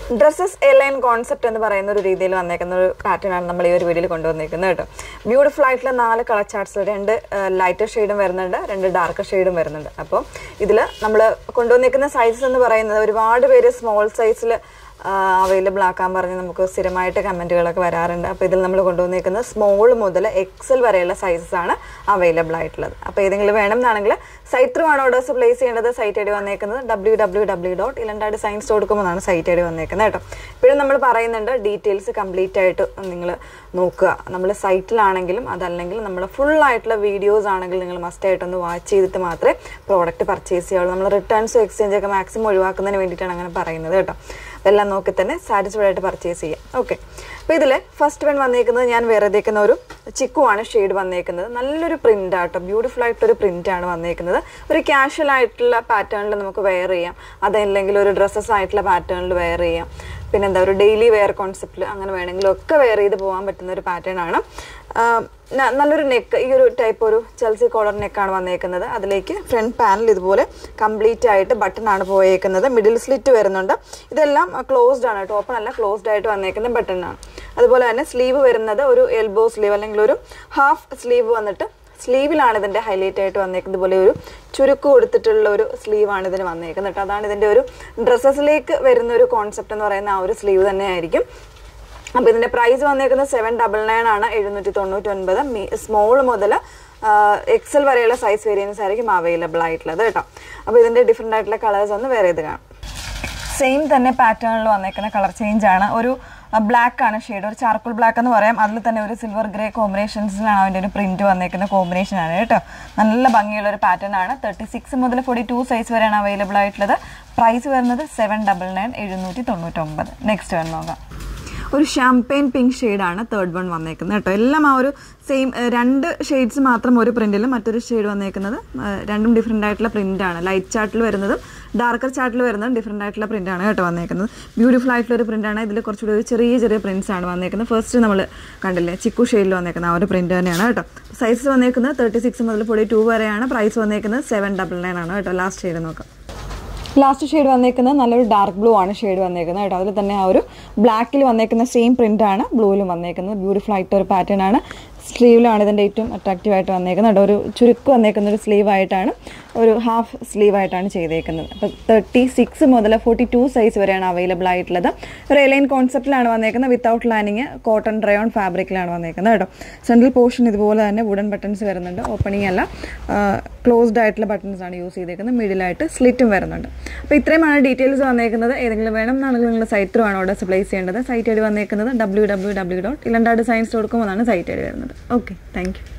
dresses A-line concept എന്ന് പറയുന്ന ഒരു രീതിയിൽ വന്നേക്കുന്ന ഒരു പാറ്റേൺ ആണ് നമ്മൾ ഈ ഒരു വീഡിയോയിൽ കൊണ്ടുവന്നിരിക്കുന്നത് കേട്ടോ ബ്യൂട്ടിഫുൾ ആയിട്ടുള്ള നാല് കളർ ചാർട്ട്സ് രണ്ട് ലൈറ്റർ ഷെയ്ഡും വരുന്നുണ്ട് രണ്ട് ഡാർക്ക് ഷെയ്ഡും വരുന്നുണ്ട് അപ്പോൾ ഇതിൽ നമ്മൾ കൊണ്ടുവന്നിരിക്കുന്ന സൈസസ് എന്ന് പറയുന്നത് ഒരുപാട് പേര് സ്മോൾ സൈസിൽ അവൈലബിൾ ആക്കാൻ പറഞ്ഞ് നമുക്ക് സ്ഥിരമായിട്ട് കമൻറ്റുകളൊക്കെ വരാറുണ്ട് അപ്പോൾ ഇതിൽ നമ്മൾ കൊണ്ടുവന്നിരിക്കുന്നത് സ്മോൾ മുതൽ എക്സൽ വരെയുള്ള സൈസസ് ആണ് അവൈലബിൾ ആയിട്ടുള്ളത് അപ്പോൾ ഏതെങ്കിലും വേണം എന്നാണെങ്കിൽ സൈറ്റ് ത്രൂ ആണ് ഓർഡേഴ്സ് പ്ലേസ് ചെയ്യേണ്ടത് സൈറ്റ് ഐ ഡി വന്നേക്കുന്നത് W W W dot Elanda designs കൊടുക്കുമ്പോഴാണ് സൈറ്റ് ഐ ഡി വന്നേക്കുന്നത് കേട്ടോ ഇപ്പോഴും നമ്മൾ പറയുന്നുണ്ട് ഡീറ്റെയിൽസ് കംപ്ലീറ്റ് ആയിട്ട് നിങ്ങൾ നോക്കുക നമ്മൾ സൈറ്റിലാണെങ്കിലും അതല്ലെങ്കിൽ നമ്മൾ ഫുൾ ആയിട്ടുള്ള വീഡിയോസ് ആണെങ്കിൽ നിങ്ങൾ മസ്റ്റ് ആയിട്ടൊന്ന് വാച്ച് ചെയ്തിട്ട് മാത്രമേ പ്രോഡക്റ്റ് പർച്ചേസ് ചെയ്യുള്ളൂ നമ്മൾ റിട്ടേൺസും എക്സ്ചേഞ്ച് ഒക്കെ മാക്സിമം ഒഴിവാക്കുന്നതിന് വേണ്ടിയിട്ടാണ് അങ്ങനെ പറയുന്നത് കേട്ടോ എല്ലാം നോക്കി തന്നെ സാറ്റിസ്ഫൈഡ് ആയിട്ട് പർച്ചേസ് ചെയ്യാം ഓക്കെ അപ്പോൾ ഇതിൽ ഫസ്റ്റ് വൺ വന്നേക്കുന്നത് ഞാൻ വേറെ തേക്കുന്ന ഒരു ചിക്കുവാണ് ഷെയ്ഡ് വന്നേക്കുന്നത് നല്ലൊരു പ്രിന്റ് ആട്ടോ ബ്യൂട്ടിഫുൾ ആയിട്ടൊരു പ്രിന്റ് ആണ് വന്നേക്കുന്നത് ഒരു കാഷ്വൽ ആയിട്ടുള്ള പാറ്റേണിൽ നമുക്ക് വെയർ ചെയ്യാം അതല്ലെങ്കിൽ ഒരു ഡ്രസ്സസ് ആയിട്ടുള്ള പാറ്റേണിൽ വെയർ ചെയ്യാം പിന്നെ എന്താ ഒരു ഡെയിലി വെയർ കോൺസെപ്റ്റിൽ അങ്ങനെ വേണമെങ്കിലും ഒക്കെ വെയർ ചെയ്ത് പോകാൻ പറ്റുന്ന ഒരു പാറ്റേൺ ആണ് നല്ലൊരു നെക്ക് ഈ ഒരു ടൈപ്പ് ഒരു ചെൽസി കോളർ നെക്കാണ് വന്നേക്കുന്നത് അതിലേക്ക് ഫ്രണ്ട് പാനൽ ഇതുപോലെ കംപ്ലീറ്റ് ആയിട്ട് ബട്ടൺ ആണ് പോയേക്കുന്നത് മിഡിൽ സ്ലിറ്റ് വരുന്നുണ്ട് ഇതെല്ലാം ക്ലോസ്ഡ് ആണ് കേട്ടോ ഓപ്പൺ അല്ല ക്ലോസ്ഡ് ആയിട്ട് വന്നേക്കുന്ന ബട്ടൺ ആണ് അതുപോലെ തന്നെ സ്ലീവ് വരുന്നത് ഒരു എൽബോ സ്ലീവ് അല്ലെങ്കിൽ ഒരു ഹാഫ് സ്ലീവ് വന്നിട്ട് സ്ലീവിലാണ് ഇതിൻ്റെ ഹൈലൈറ്റ് ആയിട്ട് വന്നേക്കുന്നത് പോലെ ഒരു ചുരുക്ക് കൊടുത്തിട്ടുള്ള ഒരു സ്ലീവാണ് ഇതിന് വന്നേക്കുന്നത് കേട്ടോ അതാണ് ഇതിൻ്റെ ഒരു ഡ്രസ്സസിലേക്ക് വരുന്ന ഒരു കോൺസെപ്റ്റ് എന്ന് പറയുന്ന ആ ഒരു സ്ലീവ് തന്നെ ആയിരിക്കും അപ്പോൾ ഇതിൻ്റെ പ്രൈസ് വന്നേക്കുന്നത് സെവൻ ഡബിൾ നയൻ ആണ് എഴുന്നൂറ്റി തൊണ്ണൂറ്റി ഒൻപത് സ്മോൾ മുതൽ എക്സൽ വരെയുള്ള സൈസ് വേരിയൻസ് ആയിരിക്കും അവൈലബിൾ ആയിട്ടുള്ളത് കേട്ടോ അപ്പോൾ ഇതിൻ്റെ ഡിഫറെൻ്റ് ആയിട്ടുള്ള കളേഴ്സ് ഒന്ന് വേറെ ഇത് കാണാം സെയിം തന്നെ പാറ്റേണിൽ വന്നേക്കുന്ന കളർ ചേഞ്ച് ആണ് ഒരു ബ്ലാക്ക് ആണ് ഷെയ്ഡ് ഒരു ചാർക്കോൾ ബ്ലാക്ക് എന്ന് പറയാം അതിൽ തന്നെ ഒരു സിൽവർ ഗ്രേ കോമ്പിനേഷൻസിലാണ് അതിൻ്റെ ഒരു പ്രിന്റ് വന്നേക്കുന്ന കോമ്പിനേഷൻ ആണ് കേട്ടോ നല്ല ഭംഗിയുള്ള ഒരു പാറ്റേൺ ആണ് തേർട്ടി സിക്സ് മുതൽ ഫോർട്ടി ടു സൈസ് വരെയാണ് അവൈലബിൾ ആയിട്ടുള്ളത് പ്രൈസ് വരുന്നത് സെവൻ ഡബിൾ നയൻ എഴുന്നൂറ്റി തൊണ്ണൂറ്റൊമ്പത് നെക്സ്റ്റ് വൺ നോക്കാം ഒരു ഷാംപെയിൻ പിങ്ക് ഷെയ്ഡാണ് തേർഡ് വൺ വന്നേക്കുന്നത് കേട്ടോ എല്ലാം ആ ഒരു സെയിം രണ്ട് ഷെയ്ഡ്സ് മാത്രം ഒരു പ്രിന്റിലും മറ്റൊരു ഷെയ്ഡ് വന്നേക്കുന്നത് രണ്ടും ഡിഫറെൻ്റ് ആയിട്ടുള്ള പ്രിന്റ് ആണ് ലൈറ്റ് ചാർട്ടിൽ വരുന്നതും ഡാർക്കർ ചാർട്ടിൽ വരുന്നതും ഡിഫറെൻ്റ് ആയിട്ടുള്ള പ്രിന്റ് ആണ് കേട്ടോ വന്നേക്കുന്നത് ബ്യൂട്ടിഫുൾ ആയിട്ടുള്ള ഒരു പ്രിന്റ് ആണ് ഇതിൽ കുറച്ചുകൂടി ഒരു ചെറിയ ചെറിയ പ്രിന്റ്സ് ആണ് വന്നേക്കുന്നത് ഫസ്റ്റ് നമ്മൾ കണ്ടില്ലേ ചിക്കു ഷെയ്ഡിൽ വന്നേക്കുന്ന ആ ഒരു പ്രിന്റ് തന്നെയാണ് കേട്ടോ സൈസ് വന്നേക്കുന്നത് തേർട്ടി സിക്സ് മുതൽ ഫോർട്ടി ടു വരെയാണ് പ്രൈസ് വന്നേക്കുന്നത് സെവൻ ഡബിൾ നയൻ ആണ് കേട്ടോ ലാസ്റ്റ് ഷെയ്ഡ് നോക്കാം ലാസ്റ്റ് ഷെയ്ഡ് വന്നേക്കുന്നത് നല്ലൊരു ഡാർക്ക് ബ്ലൂ ആണ് ഷെയ്ഡ് വന്നേക്കുന്നത് കേട്ടോ അതിൽ തന്നെ ആ ഒരു ബ്ലാക്കിൽ വന്നേക്കുന്ന സെയിം പ്രിന്റ് ആണ് ബ്ലൂവിലും വന്നേക്കുന്നത് ബ്യൂട്ടിഫുൾ ആയിട്ട് ഒരു പാറ്റേൺ ആണ് സ്ലീവിലാണ് ഇതിൻ്റെ ഏറ്റവും അട്രാക്റ്റീവ് ആയിട്ട് വന്നേക്കുന്നത് കേട്ടോ ഒരു ചുരുക്ക് വന്നേക്കുന്ന ഒരു സ്ലീവ് ആയിട്ടാണ് ഒരു ഹാഫ് സ്ലീവ് ആയിട്ടാണ് ചെയ്തേക്കുന്നത് അപ്പോൾ തേർട്ടി സിക്സ് മുതൽ ഫോർട്ടി ടു സൈസ് വരെയാണ് അവൈലബിൾ ആയിട്ടുള്ളത് ഒരു എലൈൻ കോൺസെപ്റ്റിലാണ് വന്നേക്കുന്നത് വിത്തൗട്ട് ലൈനിങ് കോട്ടൺ ഡ്രയോൺ ഫാബ്രിക്കിലാണ് വന്നേക്കുന്നത് കേട്ടോ സെൻട്രൽ പോർഷൻ ഇതുപോലെ തന്നെ വുഡൻ ബട്ടൺസ് വരുന്നുണ്ട് ഓപ്പണിംഗ് അല്ല ക്ലോസ്ഡ് ആയിട്ടുള്ള ബട്ടൺസ് ആണ് യൂസ് ചെയ്തേക്കുന്നത് മിഡിലായിട്ട് സ്ലിറ്റും വരുന്നുണ്ട് അപ്പോൾ ഇത്രയുമാണ് ഡീറ്റെയിൽസ് വന്നേക്കുന്നത് ഏതെങ്കിലും വേണം എന്നാണെങ്കിൽ നിങ്ങൾ സൈറ്റ് ത്രൂ ആണ് ഓർഡേഴ്സ് പ്ലേസ് ചെയ്യേണ്ടത് സൈറ്റ് ഐ ഡി വന്നേക്കുന്നത് W W W dot Elanda designs dot com എന്നാണ് സൈറ്റ് ഐ ഡി വരുന്നത് ഓക്കെ താങ്ക് യു